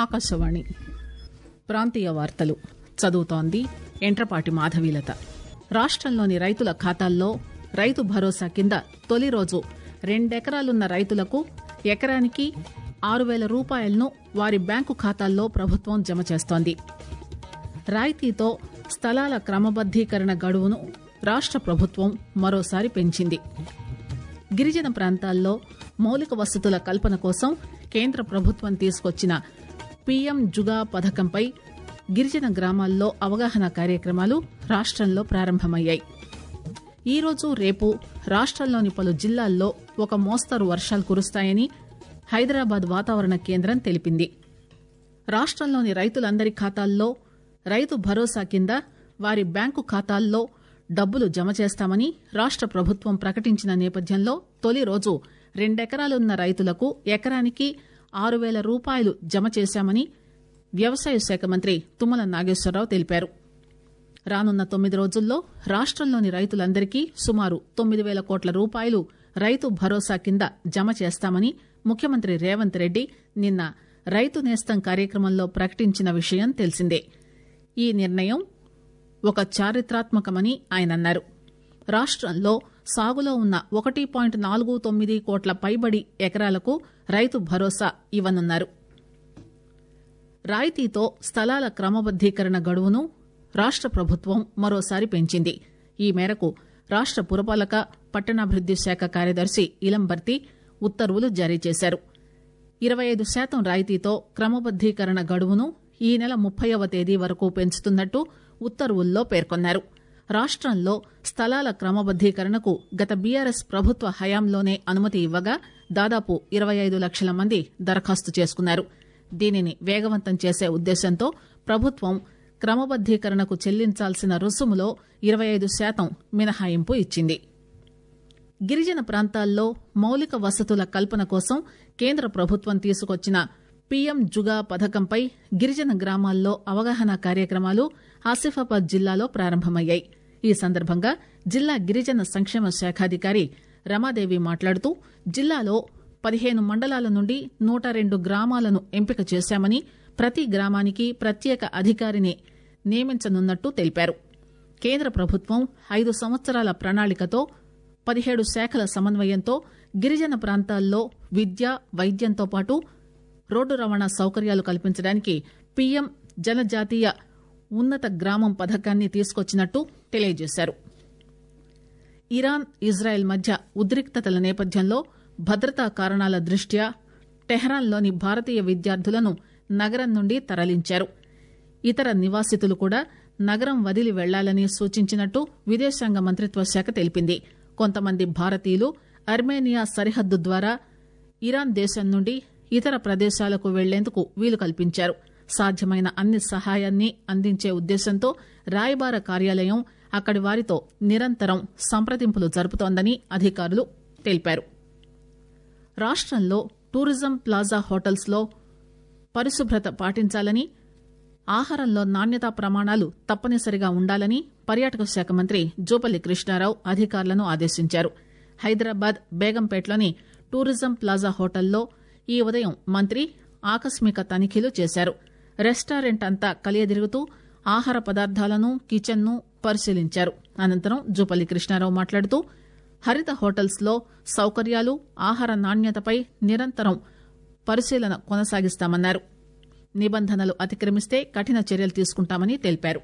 ఆకాశవాణి ప్రాంతీయ వార్తలు చదువుతోంది ఎంట్రపాటి మాధవీలత రాష్టంలోని రైతుల ఖాతాల్లో రైతు భరోసా కింద తొలి రోజు రెండెకరాలున్న రైతులకు ఎకరానికి ఆరు పేల రూపాయలను వారి బ్యాంకు ఖాతాల్లో ప్రభుత్వం జమ చేస్తోంది రాయితీతో స్థలాల క్రమబద్దీకరణ గడువును రాష్ట ప్రభుత్వం మరోసారి పెంచింది గిరిజన ప్రాంతాల్లో మౌలిక వసతుల కల్పన కోసం కేంద్ర ప్రభుత్వం తీసుకొచ్చిన పీఎం జుగా పథకంపై గిరిజన గ్రామాల్లో అవగాహన కార్యక్రమాలు రాష్టంలో ప్రారంభమయ్యాయి ఈరోజు రేపు రాష్టంలోని పలు జిల్లాల్లో ఒక మోస్తరు వర్షాలు కురుస్తాయని హైదరాబాద్ వాతావరణ కేంద్రం తెలిపింది రాష్టంలోని రైతులందరి ఖాతాల్లో రైతు భరోసా కింద వారి బ్యాంకు ఖాతాల్లో డబ్బులు జమ చేస్తామని రాష్ట ప్రభుత్వం ప్రకటించిన నేపథ్యంలో తొలి రోజు రెండెకరాలున్న రైతులకు ఎకరానికి ఆరు పేల రూపాయలు జమ చేశామని వ్యవసాయ శాఖ మంత్రి తుమ్మల నాగేశ్వరరావు తెలిపారు రానున్న తొమ్మిది రోజుల్లో రాష్టంలోని రైతులందరికీ సుమారు తొమ్మిది పేల కోట్ల రూపాయలు రైతు భరోసా కింద జమ చేస్తామని ముఖ్యమంత్రి రేవంత్ రెడ్డి నిన్న రైతు నేస్తం కార్యక్రమంలో ప్రకటించిన విషయం తెలిసిందే ఈ నిర్ణయం ఒక చారిత్రాత్మకమని ఆయన అన్నారు రాష్టంలో సాగులో ఉన్న ఒకటి పాయింట్ నాలుగు తొమ్మిది కోట్ల పైబడి ఎకరాలకు రైతు భరోసా ఇవ్వనున్నారు రాయితీతో స్థలాల క్రమబద్దీకరణ గడువును రాష్ట ప్రభుత్వం మరోసారి పెంచింది ఈ మేరకు రాష్ట పురపాలక పట్టణాభివృద్ది శాఖ కార్యదర్శి ఇలంబర్తి ఉత్తర్వులు జారీ చేశారు ఇరవై ఐదు శాతం రాయితీతో క్రమబద్దీకరణ గడువును ఈ నెల ముప్పైవ తేదీ వరకు పెంచుతున్నట్టు ఉత్తర్వుల్లో పేర్కొన్నారు రాష్టంలో స్థలాల క్రమబద్దీకరణకు గత బీఆర్ఎస్ ప్రభుత్వ హయాంలోనే అనుమతి ఇవ్వగా దాదాపు ఇరవై ఐదు లక్షల మంది దరఖాస్తు చేసుకున్నారు దీనిని వేగవంతం చేసే ఉద్దేశంతో ప్రభుత్వం క్రమబద్దీకరణకు చెల్లించాల్సిన రుసుములో ఇరవై ఐదు శాతం మినహాయింపు ఇచ్చింది గిరిజన ప్రాంతాల్లో మౌలిక వసతుల కల్పన కోసం కేంద్ర ప్రభుత్వం తీసుకొచ్చిన పీఎం జుగా పథకంపై గిరిజన గ్రామాల్లో అవగాహన కార్యక్రమాలు ఆసిఫాబాద్ జిల్లాలో ప్రారంభమయ్యాయి ఈ సందర్భంగా జిల్లా గిరిజన సంక్షేమ శాఖాధికారి రమాదేవి మాట్లాడుతూ జిల్లాలో పదిహేను మండలాల నుండి నూట రెండు గ్రామాలను ఎంపిక చేశామని ప్రతి గ్రామానికి ప్రత్యేక అధికారిని నియమించనున్నట్టు తెలిపారు కేంద్ర ప్రభుత్వం ఐదు సంవత్సరాల ప్రణాళికతో పదిహేడు శాఖల సమన్వయంతో గిరిజన ప్రాంతాల్లో విద్య వైద్యంతో పాటు రోడ్డు రవాణా సౌకర్యాలు కల్పించడానికి పీఎం జనజాతీయ ఉన్నత గ్రామం పథకాన్ని తీసుకొచ్చినట్టు తెలియజేశారు ఇరాన్ ఇజ్రాయెల్ మధ్య ఉద్రిక్తతల నేపథ్యంలో భద్రతా కారణాల దృష్ట్యా టెహ్రాన్లోని భారతీయ విద్యార్థులను నగరం నుండి తరలించారు ఇతర నివాసితులు కూడా నగరం వదిలి వెళ్లాలని సూచించినట్టు విదేశాంగ మంత్రిత్వ శాఖ తెలిపింది కొంతమంది భారతీయులు అర్మేనియా సరిహద్దు ద్వారా ఇరాన్ దేశం నుండి ఇతర ప్రదేశాలకు వెళ్లేందుకు వీలు కల్పించారు సాధ్యమైన అన్ని సహాయాన్ని అందించే ఉద్దేశంతో రాయబార కార్యాలయం అక్కడి వారితో నిరంతరం సంప్రదింపులు జరుపుతోందని అధికారులు తెలిపారు రాష్టంలో టూరిజం ప్లాజా హోటల్స్ లో పరిశుభ్రత పాటించాలని ఆహారంలో నాణ్యతా ప్రమాణాలు తప్పనిసరిగా ఉండాలని పర్యాటక శాఖ మంత్రి జూపల్లి కృష్ణారావు అధికారులను ఆదేశించారు హైదరాబాద్ బేగంపేటలోని టూరిజం ప్లాజా హోటల్లో ఈ ఉదయం మంత్రి ఆకస్మిక తనిఖీలు చేశారు రెస్టారెంట్ అంతా కలియదిరుగుతూ ఆహార పదార్థాలను కిచెన్ ను పరిశీలించారు అనంతరం జూపల్లి కృష్ణారావు మాట్లాడుతూ హరిత హోటల్స్ లో సౌకర్యాలు ఆహార నాణ్యతపై నిరంతరం పరిశీలన కొనసాగిస్తామన్నారు నిబంధనలు అతిక్రమిస్తే కఠిన చర్యలు తీసుకుంటామని తెలిపారు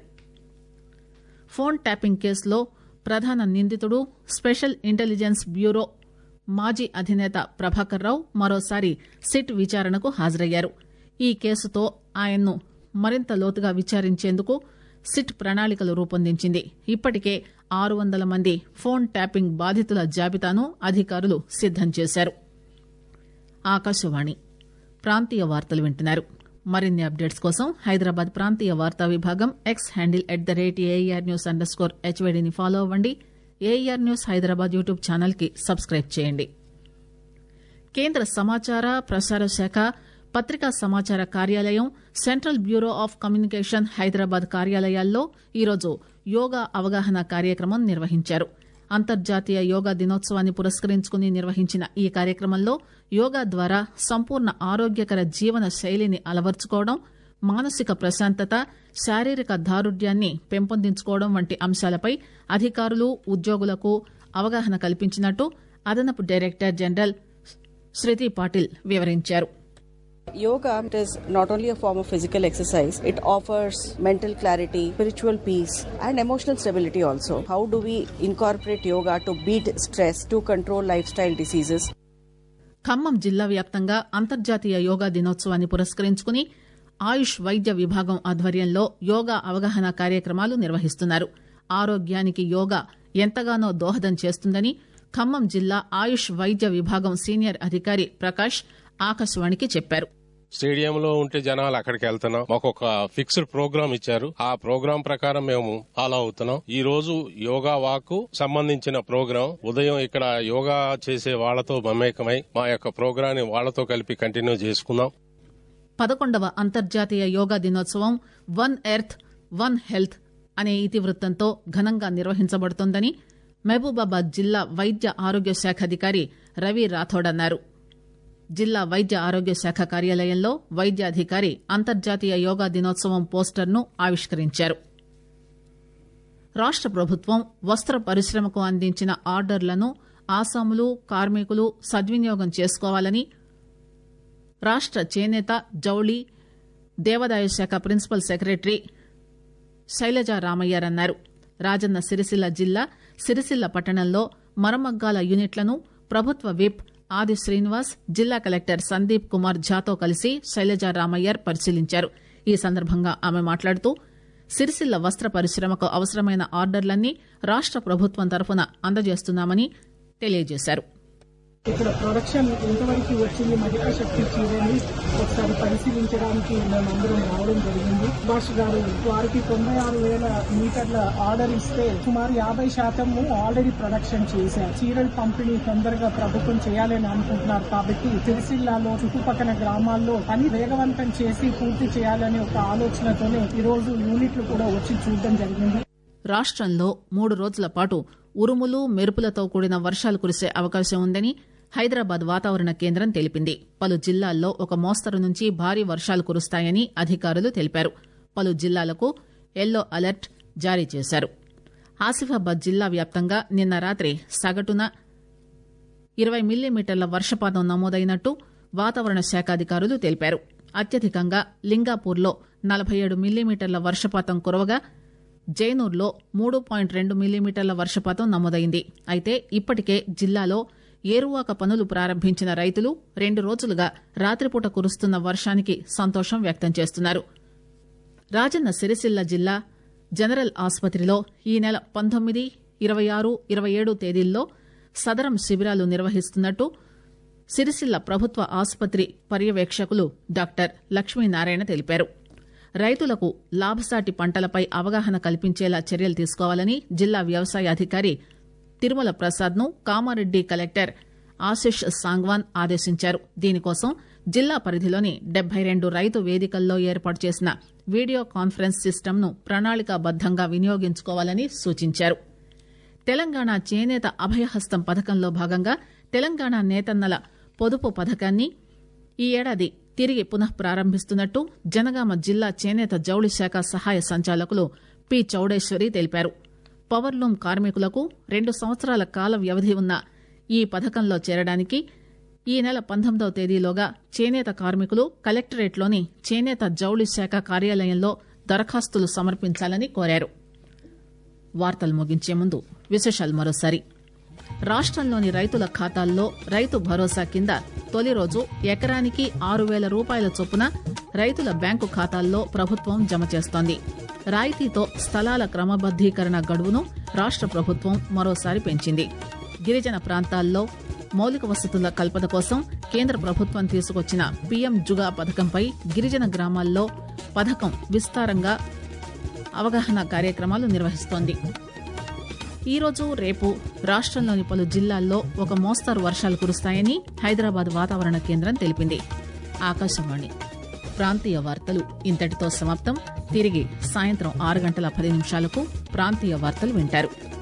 ఫోన్ ట్యాపింగ్ కేసులో ప్రధాన నిందితుడు స్పెషల్ ఇంటెలిజెన్స్ బ్యూరో మాజీ అధినేత ప్రభాకర్ రావు మరోసారి సిట్ విచారణకు హాజరయ్యారు ఈ కేసుతో ఆయన్ను మరింత లోతుగా విచారించేందుకు సిట్ ప్రణాళికలు రూపొందించింది ఇప్పటికే ఆరు వందల మంది ఫోన్ ట్యాపింగ్ బాధితుల జాబితాను అధికారులు సిద్దం చేశారు ఆకాశవాణి ప్రాంతీయ వార్తలు వింటున్నారు మరిన్ని అప్డేట్స్ కోసం హైదరాబాద్ ప్రాంతీయ వార్తా విభాగం X handle at the rate AR news underscore స్కోర్ హెచ్వైడీని ఫాలో అవ్వండి AR news Hyderabad YouTube channel కి సబ్స్క్రైబ్ చేయండి కేంద్ర సమాచార ప్రసార శాఖ పత్రికా సమాచార కార్యాలయం central bureau of communication Hyderabad కార్యాలయాల్లో ఈరోజు యోగా అవగాహన కార్యక్రమం నిర్వహించారు అంతర్జాతీయ యోగా దినోత్సవాన్ని పురస్కరించుకుని నిర్వహించిన ఈ కార్యక్రమంలో యోగా ద్వారా సంపూర్ణ ఆరోగ్యకర జీవన శైలిని అలవర్చుకోవడం మానసిక ప్రశాంతత శారీరక దారుఢ్యాన్ని పెంపొందించుకోవడం వంటి అంశాలపై అధికారులు ఉద్యోగులకు అవగాహన కల్పించినట్టు అదనపు డైరెక్టర్ జనరల్ శృతి పాటిల్ వివరించారు Yoga is not only a form of physical exercise, it offers mental clarity, spiritual peace, and emotional stability also. How do we incorporate yoga to beat stress, to control lifestyle diseases? Khammam జిల్లా వ్యాప్తంగా అంతర్జాతీయ యోగా దినోత్సవాన్ని పురస్కరించుకుని ఆయుష్ వైద్య విభాగం ఆధ్వర్యంలో యోగా అవగాహన కార్యక్రమాలు నిర్వహిస్తున్నారు ఆరోగ్యానికి యోగా ఎంతగానో దోహదం చేస్తుందని ఖమ్మం జిల్లా ఆయుష్ వైద్య విభాగం సీనియర్ అధికారి ప్రకాష్ ఆకాశవాణికి చెప్పారు స్టేడియంలో ఉంటే జనాలు అక్కడికి వెళ్తున్నాం మాకు ఒక ఫిక్స్డ్ ప్రోగ్రామ్ ఇచ్చారు ఆ ప్రోగ్రామ్ ప్రకారం మేము ఫాలో అవుతున్నాం ఈ రోజు యోగా వాక్ సంబంధించిన ప్రోగ్రాం ఉదయం ఇక్కడ యోగా చేసే వాళ్లతో మమేకమై మా యొక్క ప్రోగ్రామ్ ని వాళ్లతో కలిపి కంటిన్యూ చేసుకుందాం పదకొండవ అంతర్జాతీయ యోగా దినోత్సవం వన్ ఎర్త్ వన్ హెల్త్ అనే ఇతివృత్తంతో ఘనంగా నిర్వహించబడుతోందని మహబూబాబాద్ జిల్లా వైద్య ఆరోగ్య శాఖ అధికారి రవి రాథోడ్ అన్నారు జిల్లా వైద్య ఆరోగ్య శాఖ కార్యాలయంలో వైద్య అధికారి అంతర్జాతీయ యోగా దినోత్సవం పోస్టర్ను ఆవిష్కరించారు రాష్ట ప్రభుత్వం వస్త్ర పరిశ్రమకు అందించిన ఆర్డర్లను ఆసాములు కార్మికులు సద్వినియోగం చేసుకోవాలని రాష్ట చేనేత జౌళి దేవాదాయ శాఖ ప్రిన్సిపల్ సెక్రటరీ శైలజ రామయ్యర్ అన్నారు రాజన్న సిరిసిల్ల జిల్లా సిరిసిల్ల పట్టణంలో మరమగ్గాల యూనిట్లను ప్రభుత్వ విప్ ఆది శ్రీనివాస్ జిల్లా కలెక్టర్ సందీప్ కుమార్ ఝాతో కలిసి శైలజ రామయ్యర్ పరిశీలించారు ఈ సందర్భంగా ఆమె మాట్లాడుతూ సిరిసిల్ల వస్త్ర పరిశ్రమకు అవసరమైన ఆర్డర్లన్నీ రాష్ట ప్రభుత్వం తరఫున అందజేస్తున్నామని తెలియజేశారు ఇక్కడ ప్రొడక్షన్ ఎంతవరకు వచ్చింది మహిళా శక్తి చీరని ఒకసారి పరిశీలించడానికి మేమందరం రావడం జరిగింది భాష్ గారు వారికి తొంభై ఆరు వేల మీటర్ల ఆర్డర్ ఇస్తే సుమారు యాభై శాతం ఆల్రెడీ ప్రొడక్షన్ చేశారు చీరల పంపిణీ తొందరగా ప్రభుత్వం చేయాలని అనుకుంటున్నారు కాబట్టి సిరిసిల్లాలో చుట్టుపక్కల గ్రామాల్లో పని వేగవంతం చేసి పూర్తి చేయాలనే ఒక ఆలోచనతోనే ఈ రోజు యూనిట్లు కూడా వచ్చి చూడడం జరిగింది రాష్టంలో మూడు రోజుల పాటు ఉరుములు మెరుపులతో కూడిన వర్షాలు కురిసే అవకాశం ఉందని హైదరాబాద్ వాతావరణ కేంద్రం తెలిపింది పలు జిల్లాల్లో ఒక మోస్తరు నుంచి భారీ వర్షాలు కురుస్తాయని అధికారులు తెలిపారు పలు జిల్లాలకు ఎల్లో అలర్ట్ జారీ చేశారు ఆసిఫాబాద్ జిల్లా వ్యాప్తంగా నిన్న రాత్రి సగటున ఇరవై మిల్లీమీటర్ల వర్షపాతం నమోదైనట్టు వాతావరణ శాఖ అధికారులు తెలిపారు అత్యధికంగా లింగాపూర్లో నలభై ఏడు మిల్లీమీటర్ల వర్షపాతం కురవగా జైనూర్లో మూడు పాయింట్ రెండు మిల్లీమీటర్ల వర్షపాతం నమోదైంది అయితే ఇప్పటికే జిల్లాలో ఏరువాక పనులు ప్రారంభించిన రైతులు రెండు రోజులుగా రాత్రిపూట కురుస్తున్న వర్షానికి సంతోషం వ్యక్తం చేస్తున్నారు రాజన్న సిరిసిల్ల జిల్లా జనరల్ ఆసుపత్రిలో ఈ నెల పంతొమ్మిది ఇరవై ఆరు ఇరవై ఏడు తేదీల్లో సదరం శిబిరాలు నిర్వహిస్తున్నట్టు సిరిసిల్ల ప్రభుత్వ ఆసుపత్రి పర్యవేక్షకులు డాక్టర్ లక్ష్మీనారాయణ తెలిపారు రైతులకు లాభసాటి పంటలపై అవగాహన కల్పించేలా చర్యలు తీసుకోవాలని జిల్లా వ్యవసాయ అధికారి తిరుమల ప్రసాద్ ను కామారెడ్డి కలెక్టర్ ఆశిష్ సాంగ్వాన్ ఆదేశించారు దీనికోసం జిల్లా పరిధిలోని డెబ్బై రెండు రైతు వేదికల్లో ఏర్పాటు చేసిన వీడియో కాన్ఫరెన్స్ సిస్టమ్ను ప్రణాళికాబద్దంగా వినియోగించుకోవాలని సూచించారు తెలంగాణ చేనేత అభయహస్తం పథకంలో భాగంగా తెలంగాణ నేతన్నల పొదుపు పథకాన్ని ఈ ఏడాది తిరిగి పునః ప్రారంభిస్తున్నట్టు జనగామ జిల్లా చేనేత జౌళి శాఖ సహాయ సంచాలకులు పి చౌడేశ్వరి తెలిపారు పవర్లూమ్ కార్మికులకు రెండు సంవత్సరాల కాల వ్యవధి ఉన్న ఈ పథకంలో చేరడానికి ఈ నెల పంతొమ్మిదవ తేదీలోగా చేనేత కార్మికులు కలెక్టరేట్లోని చేనేత జౌళి శాఖ కార్యాలయంలో దరఖాస్తులు సమర్పించాలని కోరారు వార్తలు ముగించే ముందు విశేషాలు మరోసారి రాష్టంలోని రైతుల ఖాతాల్లో రైతు భరోసా కింద తొలి రోజు ఎకరానికి ఆరు వేల రూపాయల చొప్పున రైతుల బ్యాంకు ఖాతాల్లో ప్రభుత్వం జమ చేస్తోంది రాయితీతో స్థలాల క్రమబద్దీకరణ గడువును రాష్ట ప్రభుత్వం మరోసారి పెంచింది గిరిజన ప్రాంతాల్లో మౌలిక వసతుల కల్పన కోసం కేంద్ర ప్రభుత్వం తీసుకొచ్చిన పీఎం జుగా పథకంపై గిరిజన గ్రామాల్లో పథకం విస్తారంగా అవగాహన కార్యక్రమాలు నిర్వహిస్తోంది ఈరోజు రేపు రాష్టంలోని పలు జిల్లాల్లో ఒక మోస్తరు వర్షాలు కురుస్తాయని హైదరాబాద్ వాతావరణ కేంద్రం తెలిపింది ఆకాశవాణి ప్రాంతీయ వార్తలు ఇంతటితో సమాప్తం తిరిగి సాయంత్రం ఆరు గంటల పది నిమిషాలకు ప్రాంతీయ వార్తలు వింటారు